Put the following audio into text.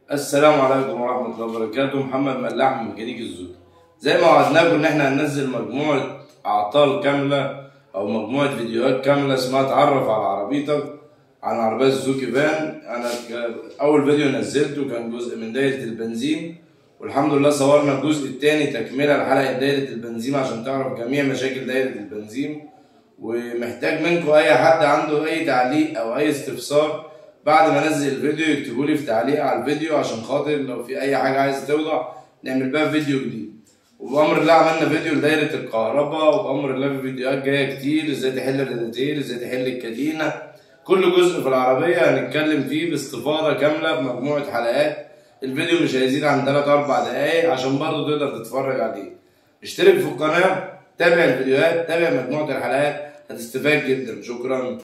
السلام عليكم ورحمة الله وبركاته محمد ملاح من ميكانيك الزود زي ما وعدناكم ان احنا هننزل مجموعة اعطال كاملة او مجموعة فيديوهات كاملة اسمها اتعرف على عربيتك عن عربية سوزوكي فان انا ك- اول فيديو نزلته كان جزء من دايرة البنزين والحمد لله صورنا الجزء التاني تكملة لحلقة دايرة البنزين عشان تعرف جميع مشاكل دايرة البنزين ومحتاج منكم اي حد عنده اي تعليق او اي استفسار بعد ما انزل الفيديو يكتبوا لي في تعليق على الفيديو عشان خاطر لو في اي حاجه عايز توضح نعمل بها فيديو جديد وبامر الله عملنا فيديو لدايره الكهرباء وبامر الله في فيديوهات جايه كتير ازاي تحل الراديتير ازاي تحل الكابينه كل جزء في العربيه هنتكلم فيه باستفاضه كامله بمجموعه حلقات الفيديو مش هيزيد عن 3 4 دقايق عشان برضه تقدر تتفرج عليه اشترك في القناه تابع الفيديوهات تابع مجموعه الحلقات هتستفاد جدا شكرا